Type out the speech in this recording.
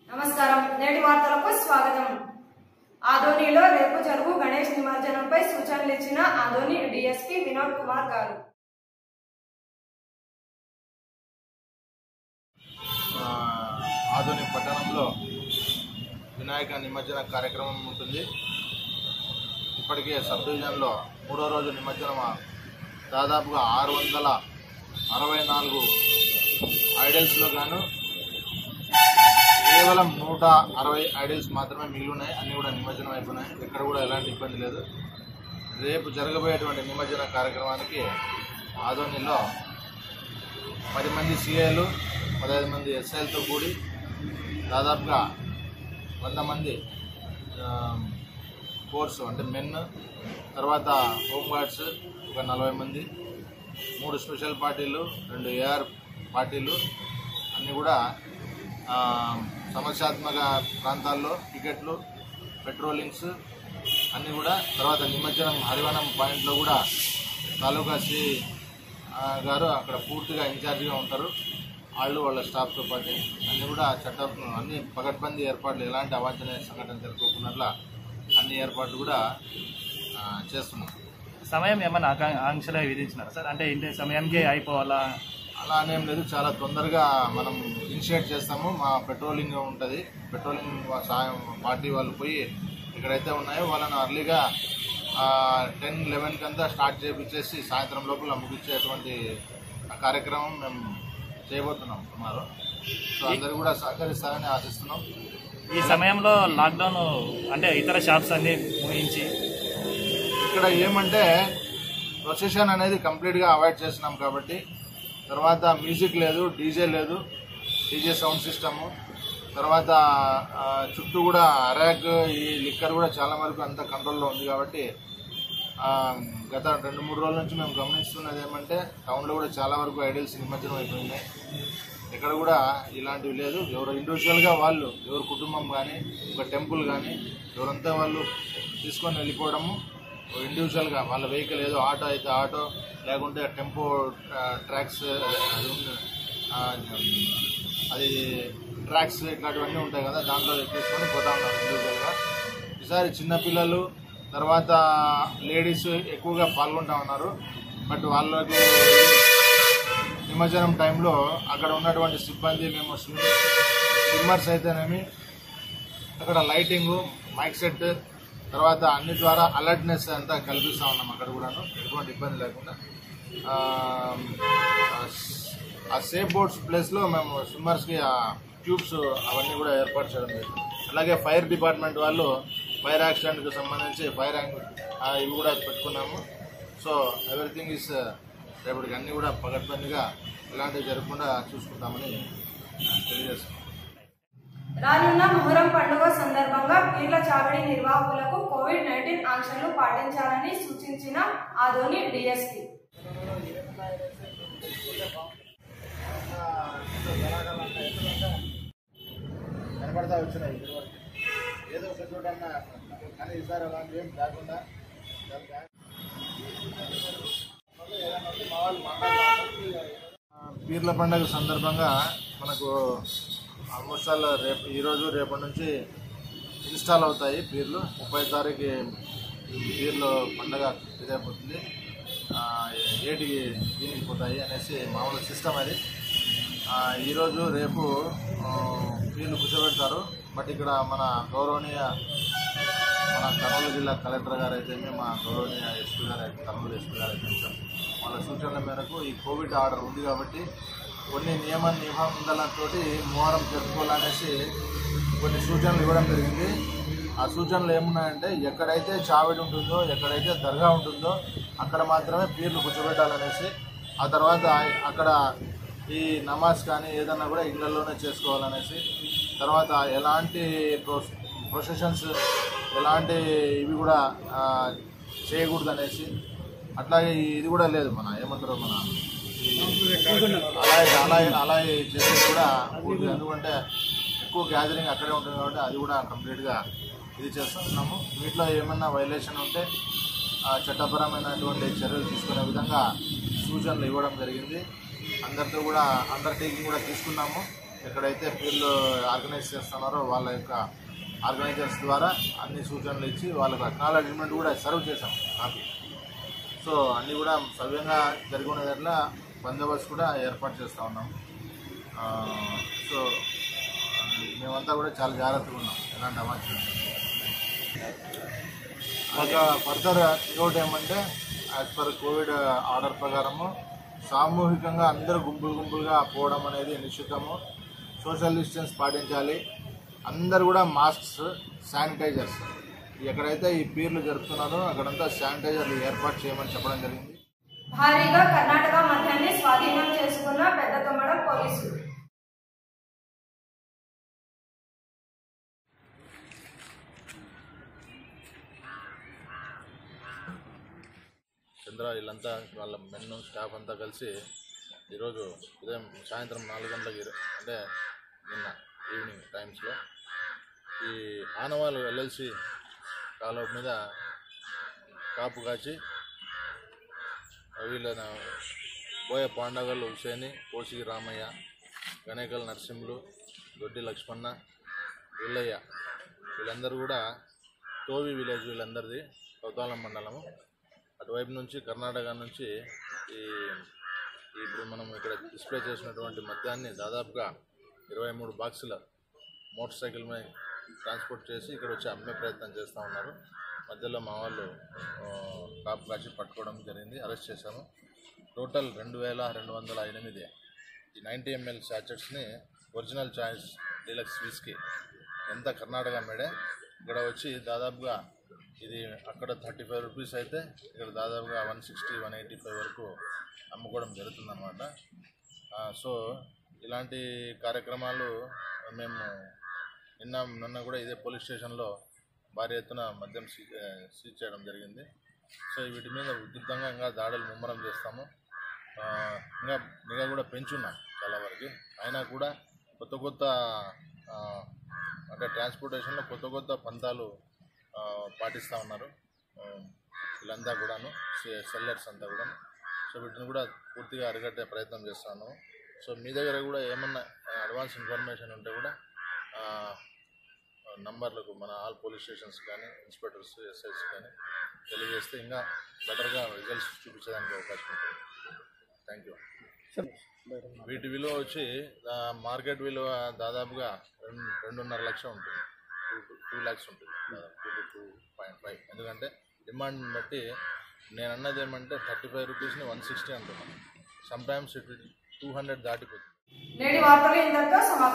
నమస్కారం నేటి వార్తలకు స్వాగతం ఆదోనిలో రేపు జరుగు గణేష్ నిమజ్జనంపై సూచనలు ఇచ్చిన ఆదోని డిఎస్పీ వినోద్ కుమార్ గారు ఆ, ఆధునిక పట్టణంలో వినాయక నిమజ్జన కార్యక్రమం ఉంటుంది ఇప్పటికే సబ్ డివిజన్లో మూడో రోజు నిమజ్జనం దాదాపుగా ఆరు వందల అరవై నాలుగు ఐడల్స్లో గాను కేవలం నూట అరవై ఐడల్స్ మాత్రమే మిగిలి ఉన్నాయి అన్నీ కూడా నిమజ్జనం అయిపోయినాయి ఎక్కడ కూడా ఎలాంటి ఇబ్బంది లేదు రేపు జరగబోయేటువంటి నిమజ్జన కార్యక్రమానికి ఆదోనిలో పది మంది సిఐలు పదహైదు మంది ఎస్ఐలతో కూడి దాదాపుగా వంద మంది ఫోర్స్ అంటే మెన్ తర్వాత హోమ్ గార్డ్స్ ఒక నలభై మంది మూడు స్పెషల్ పార్టీలు రెండు ఏఆర్ పార్టీలు అన్నీ కూడా ఆ, సమస్యాత్మక ప్రాంతాల్లో టికెట్లు పెట్రోలింగ్స్ అన్నీ కూడా తర్వాత నిమజ్జనం హరివనం పాయింట్లో కూడా తాలూకా సి ఆ, గారు అక్కడ పూర్తిగా ఇన్ఛార్జిగా ఉంటారు వాళ్ళు వాళ్ళ స్టాఫ్తో పాటు అన్నీ కూడా చట్ట అన్ని పగడ్బందీ ఏర్పాట్లు ఎలాంటి అవాంఛనీయ సంఘటన జరగకుండా అన్ని ఏర్పాట్లు కూడా ఆ, చేస్తున్నాం సమయం ఏమైనా ఆకా- ఆంక్షలు విధించినారా సార్ అంటే ఇంటి సమయానికి అయిపోవాలా అలా అనేం లేదు చాలా తొందరగా మనం ఇనిషియేట్ చేస్తాము మా పెట్రోలింగ్ ఉంటుంది పెట్రోలింగ్ వా- సాయం పార్టీ వాళ్ళు పోయి ఎక్కడైతే ఉన్నాయో వాళ్ళని అర్లీగా టెన్ లెవెన్కి అంతా స్టార్ట్ చేపించేసి సాయంత్రం లోపల ముగించేటువంటి ఆ కార్యక్రమం మేము చేయబోతున్నాం టుమారో సో అందరూ కూడా సహకరిస్తారని ఆశిస్తున్నాం ఈ సమయంలో లాక్డౌన్ అంటే ఇతర షాప్స్ అన్ని ముగించి ఇక్కడ ఏమంటే ప్రొసెషన్ అనేది కంప్లీట్గా అవాయిడ్ చేస్తున్నాం కాబట్టి తర్వాత మ్యూజిక్ లేదు డీజే లేదు డీజే సౌండ్ సిస్టము తర్వాత ఆ, చుట్టూ కూడా అరాక్ ఈ లిక్కర్ కూడా చాలా వరకు అంత కంట్రోల్లో ఉంది కాబట్టి ఆ, గత రెండు మూడు రోజుల నుంచి మేము గమనిస్తున్నది ఏమంటే టౌన్లో కూడా చాలా వరకు ఐడియల్స్ నిమజ్జనం అయిపోయినాయి ఇక్కడ కూడా ఇలాంటివి లేదు ఎవరు ఇండివిజువల్గా వాళ్ళు ఎవరు కుటుంబం కానీ ఒక టెంపుల్ కానీ ఎవరంతా వాళ్ళు తీసుకొని వెళ్ళిపోవడము ఇండివిజువల్గా వాళ్ళ వెహికల్ ఏదో ఆటో అయితే ఆటో లేకుంటే టెంపో ఆ, ట్రాక్స్ అది ఉంది. ఆ, అది ట్రాక్స్ ఇట్లాంటివన్నీ ఉంటాయి కదా దాంట్లో తీసుకొని పోతా ఉన్నారు ఇండివిజువల్గా ఈసారి చిన్నపిల్లలు తర్వాత లేడీస్ ఎక్కువగా పాల్గొంటా ఉన్నారు బట్ వాళ్ళకు నిమజ్జనం టైంలో అక్కడ ఉన్నటువంటి సిబ్బంది మేము స్విమ్ స్విమ్మర్స్ అయితేనేమి అక్కడ లైటింగ్ మైక్ సెట్ తర్వాత అన్ని ద్వారా అలర్ట్నెస్ అంతా కల్పిస్తా ఉన్నాం అక్కడ కూడాను ఎటువంటి ఇబ్బంది లేకుండా ఆ, ఆ సేఫ్ బోట్స్ ప్లేస్లో మేము స్విమ్మర్స్కి ఆ ట్యూబ్స్ అవన్నీ కూడా ఏర్పాటు చేయడం జరిగింది అలాగే ఫైర్ డిపార్ట్మెంట్ వాళ్ళు ఫైర్ యాక్సిడెంట్కి సంబంధించి ఫైర్ యాంగ్ ఆ, ఇవి కూడా పెట్టుకున్నాము సో ఎవ్రీథింగ్ ఇస్ రేపటికి అన్నీ కూడా పగడ్బందీగా ఇలాంటివి జరగకుండా చూసుకుంటామని తెలియజేస్తున్నాం రానున్న మొహరం పండుగ సందర్భంగా పీర్ల చావడి నిర్వాహకులకు కోవిడ్ నైన్టీన్ ఆంక్షలు పాటించాలని సూచించిన ఆదోని డిఎస్పీ కనబడతా వచ్చినాయి ఇదివరకు. ఏదో ఒక చోట అన్నా కానీ ఈసారి అలాంటివి ఏం కాకుండా ఆ, పీర్ల పండుగ సందర్భంగా మనకు ఆల్మోస్ట్ ఆల్ రేపు ఈరోజు రేపటి నుంచి ఇన్స్టాల్ అవుతాయి పీర్లు ముప్పై తారీఖు పీర్లు పండగ ఇదైపోతుంది ఆ, ఏటికి దీనికి పోతాయి అనేసి మామూలు సిస్టమ్ అది ఆ, ఈరోజు రేపు ఆ, పీర్లు కూర్చోబెడతారు బట్ ఇక్కడ మన గౌరవనీయ మన కర్నూలు జిల్లా కలెక్టర్ గారు అయితే మా గౌరవనీయ ఎస్పీ గారు అయితే కర్నూలు ఎస్పీ గారు అయితే వాళ్ళ సూచనల మేరకు ఈ కోవిడ్ ఆర్డర్ ఉంది కాబట్టి కొన్ని నియమ నిబంధనలతో మోహరం జరుపుకోవాలనేసి కొన్ని సూచనలు ఇవ్వడం జరిగింది ఆ సూచనలు ఏమున్నాయంటే ఎక్కడైతే చావిడి ఉంటుందో ఎక్కడైతే దర్గా ఉంటుందో అక్కడ మాత్రమే పీర్లు కూర్చోబెట్టాలనేసి ఆ తర్వాత అక్కడ ఈ నమాజ్ కానీ ఏదన్నా కూడా ఇళ్లలోనే చేసుకోవాలనేసి తర్వాత ఎలాంటి ప్రొ ప్రొసెషన్స్ ఎలాంటి ఇవి కూడా ఆ, చేయకూడదు అనేసి అట్లాగే ఇది కూడా లేదు మన ఏమంటారు మన అలాగే అలాగే అలాగే చేసేది కూడా పూర్తిగా ఎందుకంటే ఎక్కువ గ్యాదరింగ్ అక్కడే ఉంటుంది కాబట్టి అది కూడా కంప్లీట్గా ఇది చేస్తున్నాము వీటిలో ఏమన్నా వైలేషన్ ఉంటే ఆ, చట్టపరమైనటువంటి చర్యలు తీసుకునే విధంగా సూచనలు ఇవ్వడం జరిగింది అందరితో కూడా అండర్టేకింగ్ కూడా తీసుకున్నాము ఎక్కడైతే పీర్లు ఆర్గనైజ్ చేస్తున్నారో వాళ్ళ యొక్క ఆర్గనైజర్స్ ద్వారా అన్ని సూచనలు ఇచ్చి వాళ్ళకు అక్నాలజ్మెంట్ కూడా సర్వ్ చేశాం కాపీ సో అన్నీ కూడా సవ్యంగా జరిగి ఉండేదట్లా బందోబస్తు కూడా ఏర్పాటు చేస్తూ ఉన్నాం ఆ, సో ఆ, మేమంతా కూడా చాలా జాగ్రత్తగా ఉన్నాం ఎలాంటి అవాంఛనీయం ఇంకా ఫర్దర్ ఇంకోటి ఏమంటే యాజ్ పర్ కోవిడ్ ఆర్డర్ ప్రకారము సామూహికంగా అందరూ గుంపులు గుంపులుగా పోవడం అనేది నిశ్చితము సోషల్ డిస్టెన్స్ పాటించాలి అందరు కూడా మాస్క్స్ శానిటైజర్స్ ఎక్కడైతే ఈ పీర్లు జరుపుతున్నారో అక్కడంతా శానిటైజర్లు ఏర్పాటు చేయమని చెప్పడం జరిగింది భారీగా కర్ణాటక మద్యాన్ని స్వాధీనం చేసుకున్న పెద్ద తొమ్మడం పోలీసులు చంద్ర వీళ్ళంతా వాళ్ళ మెన్ స్టాఫ్ అంతా కలిసి ఈరోజు ఉదయం సాయంత్రం నాలుగు గంటలకు ఇరు- అంటే నిన్న ఈవినింగ్ టైమ్స్లో ఈ ఆనవాళ్ళు ఎల్ఎల్సి కాలువ మీద కాపు కాచి వీళ్ళ బోయ పాండగల్ హుసేని కోసి రామయ్య గణేకల్ నరసింహులు దొడ్డి లక్ష్మణ వీళ్ళయ్య వీళ్ళందరూ కూడా టోవి విలేజ్ వీళ్ళందరిది కౌతాలం మండలము అటువైపు నుంచి కర్ణాటక నుంచి ఈ ఈ ఇప్పుడు మనం ఇక్కడ డిస్ప్లే చేసినటువంటి మద్యాన్ని దాదాపుగా ఇరవై మూడు బాక్సుల మోటార్ సైకిల్ మీద ట్రాన్స్పోర్ట్ చేసి ఇక్కడ వచ్చి అమ్మే ప్రయత్నం చేస్తూ ఉన్నారు మధ్యలో మా వాళ్ళు ఆ, కాపు కాచి పట్టుకోవడం జరిగింది అరెస్ట్ చేశాము టోటల్ రెండు వేల రెండు వందల ఎనిమిది ఈ నైంటీ ఎంఎల్ శాచెట్స్ని ఒరిజినల్ చాయిస్ డీలక్స్ విస్కీ ఎంత కర్ణాటక మేడే ఇక్కడ వచ్చి దాదాపుగా ఇది అక్కడ థర్టీ ఫైవ్ రూపీస్ అయితే ఇక్కడ దాదాపుగా one sixty one eighty five వరకు అమ్ముకోవడం జరుగుతుందన్నమాట ఆ, సో ఇలాంటి కార్యక్రమాలు మేము నిన్న నిన్న కూడా ఇదే పోలీస్ స్టేషన్లో భారీ ఎత్తున మద్యం సీ సీజ్ చేయడం జరిగింది సో వీటి మీద ఉధృతంగా ఇంకా దాడులు ముమ్మరం చేస్తాము ఆ, ఇంకా నిఘా కూడా పెంచున్నాం చాలా వరకు అయినా కూడా కొత్త కొత్త ఆ, అంటే ట్రాన్స్పోర్టేషన్లో కొత్త కొత్త పంతాలు ఆ, పాటిస్తూ ఉన్నారు ఆ, వీళ్ళంతా కూడాను సెల్లర్స్ అంతా కూడా సో వీటిని కూడా పూర్తిగా అరికట్టే ప్రయత్నం చేస్తాను సో మీ దగ్గర కూడా ఏమన్నా అడ్వాన్స్ ఇన్ఫర్మేషన్ ఉంటే కూడా ఆ, నంబర్లకు మన ఆల్ పోలీస్ స్టేషన్స్ కానీ ఇన్స్పెక్టర్స్ ఎస్ఐస్ కానీ తెలియజేస్తే ఇంకా బెటర్గా రిజల్ట్స్ చూపించడానికి అవకాశం ఉంటుంది థ్యాంక్ యూ వీటి విలువ వచ్చి ఆ, మార్కెట్ విలువ దాదాపుగా రెండు రెండున్నర లక్ష ఉంటుంది టూ టూ ల్యాక్స్ ఉంటుంది two to two point five ఎందుకంటే డిమాండ్ బట్టి నేను అన్నది ఏమంటే థర్టీ ఫైవ్ రూపీస్ని వన్ సిక్స్టీ అంటున్నాను sometimes it two hundred దాటిపోతుంది నేటి వార్తలు ఇంతటితో సమాప్తం